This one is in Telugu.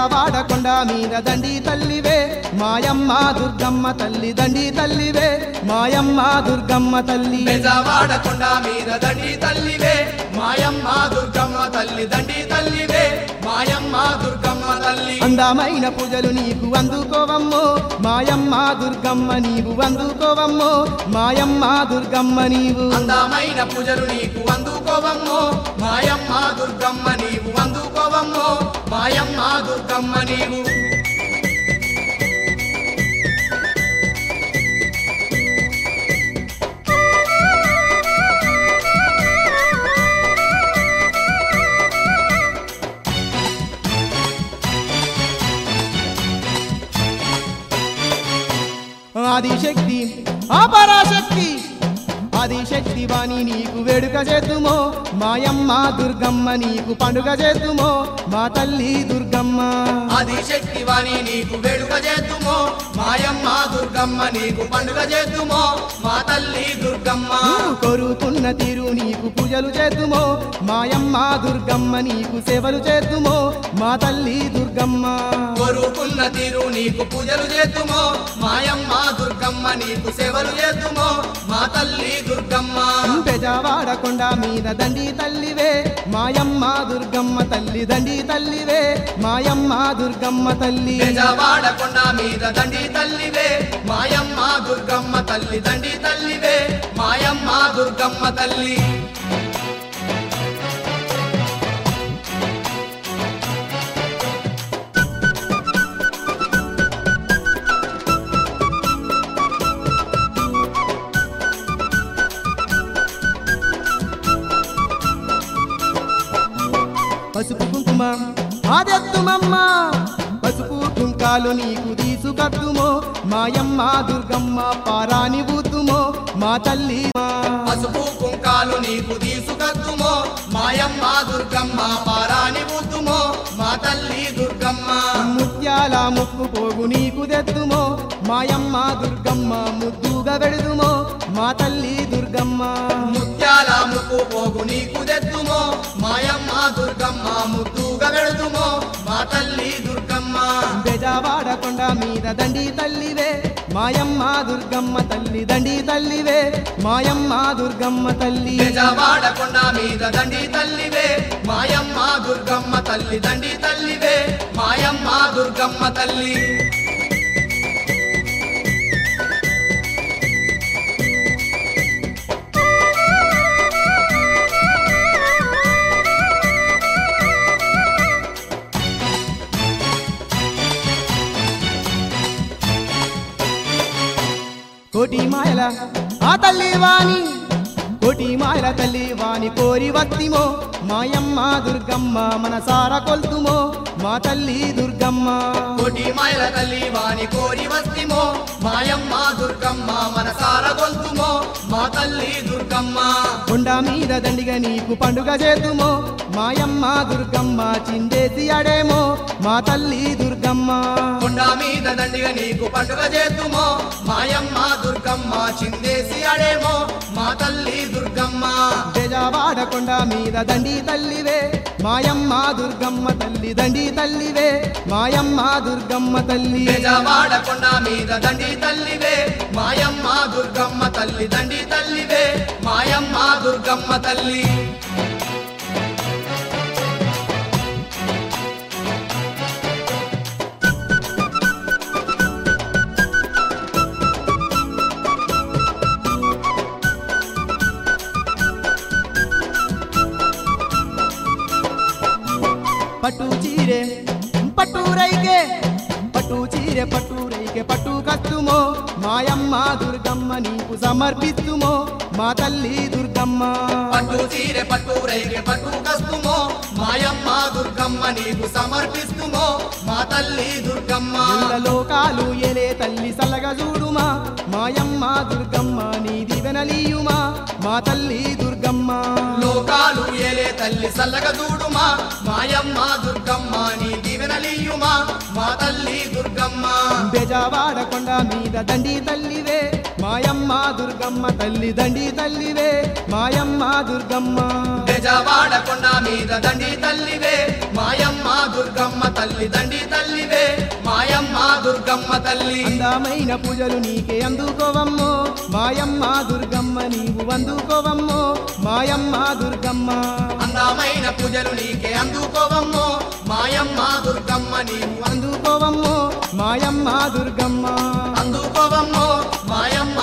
బెజవాడ కొండ మీద దండి తల్లివే మాయమ్మ దుర్గమ్మ తల్లి దండి తల్లివే మాయమ్మ దుర్గమ్మ తల్లి బెజవాడ కొండ మీద దండి తల్లివే మాయమ్మ దుర్గమ్మ తల్లి దండి తల్లివే మాయమ్మ దుర్గమ్మ తల్లి అందమైన పూజలు నీకు అందుకోవమ్మో మాయమ్మ దుర్గమ్మ నీవు అందుకోవమ్మో మాయమ్మ దుర్గమ్మ నీవు అందమైన పూజలు నీకు అందుకోవమ్మో మాయమ్మ దుర్గమ్మ నీవు అందుకోవమ్మో మాయమ్మ దుర్గమ్మ నీవు ఆదిశక్తి అపరాశక్తి ఆదిశక్తి వాణి నీకు వేడుక చేద్దుమో మాయమ్మ దుర్గమ్మ నీకు పండుగ చేద్దుమో మా తల్లి దుర్గమ్మ ఆదిశక్తి వాణి నీకు వేడుక చేద్దుమో మాయమ్మ దుర్గమ్మ నీకు పండుగ చేద్దుమో మా తల్లి దుర్గమ్మ నువ్వు కోరుకున్న తీరు నీకు పూజలు చేద్దుమో మాయమ్మ దుర్గమ్మ నీకు సేవలు చేద్దుమో మా తల్లి దుర్గమ్మ కోరుకున్న తీరు నీకు పూజలు చేద్దుమో మాయమ్మ దుర్గమ్మ నీకు సేవలు చేద్దుమో మా తల్లి దుర్గమ్మ బెజవాడ కొండ మీద దండి తల్లివే మాయమ్మ దుర్గమ్మ తల్లి దండి తల్లివే మాయమ్మ దుర్గమ్మ తల్లి బెజవాడ కొండ మీద దండి తల్లివే మాయమ్మ దుర్గమ్మ తల్లి దండి తల్లివే మాయమ్మ దుర్గమ్మ తల్లి పసుపు కుంకుమ ఆదెత్తుమమ్మ పసుపు కుంకాలు నీకు తీసుకద్దుమో మాయమ్మ దుర్గమ్మ పారాని బూతుమో మా తల్లి మా పసుపు కుంకాలు నీకు తీసుకద్దుమో మాయమ్మ దుర్గమ్మ పారాని బుద్ధుమో మా తల్లి దుర్గమ్మ ముత్యాల ముక్కు పోగు నీకు తెత్తుమో మాయమ్మ దుర్గమ్మ ముద్దుగా వెడుదుమో మా తల్లి దుర్గమ్మ ముత్యాల ముక్కు పోగు నీకు తెత్తుమో మాయమ్మ దుర్గమ్మ ముద్దుగా వెళుతుమో మా తల్లి దుర్గమ్మ బెజవాడ కొండ మీద దండి తల్లివే మాయమ్మ దుర్గమ్మ తల్లి దండి తల్లివే మాయమ్మ దుర్గమ్మ తల్లి బెజవాడ కొండ మీద దండి తల్లివే మాయమ్మ దుర్గమ్మ తల్లి దండి తల్లివే మాయమ్మ దుర్గమ్మ తల్లి కోటి మాయల ఆ తల్లి వాణి కోటి మాయల తల్లి వాణి కోరి వత్తిమో మాయమ్మ దుర్గమ్మ మనసార కొల్తుమో మా తల్లి దుర్గమ్మ కోటి మాయల తల్లి వాణి కోరి వస్తిమో మాయమ్మ దుర్గమ్మ మనసార గొల్తుమో మా తల్లి దుర్గమ్మ కొండ మీద దండిగా నీకు పండుగ చేతుమో మాయమ్మ దుర్గమ్మ చిందేసి అడేమో మా తల్లి దుర్గమ్మ కొండ మీద దండిగా నీకు పండుగ చేద్దుమో మాయమ్మ దుర్గమ్మ చిందేసి అడేమో మా తల్లి దుర్గమ్మ బెజవాడ కొండ మీద దండి తల్లివే మాయమ్మ దుర్గమ్మ తల్లి దండి తల్లివే మాయమ్మ దుర్గమ్మ తల్లి బెజవాడ కొండ మీద దండి తల్లివే మాయమ్మ దుర్గమ్మ తల్లి దండి తల్లివే మాయమ్మ దుర్గమ్మ తల్లి పట్టు చీరే పట్టు రైకే పట్టు చీరె పట్టు రైకే పట్టు కత్తుమో మాయమ్మ దుర్గమ్మ నీకు సమర్పిస్తుమో మా తల్లి దుర్గమ్మ పట్టు చీరె పట్టు రైగే పట్టు కస్తుమో మాయమ్మ దుర్గమ్మ నీకు సమర్పిస్తుమో మా తల్లి దుర్గమ్మ ఇళ్ళ లోకాలు ఎలే తల్లి సల్లగా చూడుమా మాయమ్మ దుర్గమ్మ నీ దివెనలీయుమా మా తల్లి దుర్గమ్మ లోకాలు ఏలే తల్లి సల్లగా చూడుమా మాయమ్మ దుర్గమ్మ నీ దీవెనలీయుమా మా తల్లి దుర్గమ్మ బెజవాడ కొండ మీద దండి తల్లివే మాయమ్మ దుర్గమ్మ తల్లి దండి తల్లివే మాయమ్మ దుర్గమ్మ బెజవాడ కొండ మీద దండి తల్లివే మాయమ్మ దుర్గమ్మ తల్లి దండి తల్లి తల్లి అందమైన పూజలు నీకే అందుకోవమ్మో మాయమ్మ దుర్గమ్మ నీవు అందుకోవమ్మో మాయమ్మ దుర్గమ్మ అందమైన పూజలు నీకే అందుకోవమ్మో మాయమ్మ దుర్గమ్మ నీవు అందుకోవమ్మో మాయమ్మ దుర్గమ్మ అందుకోవమ్మో మాయమ్మ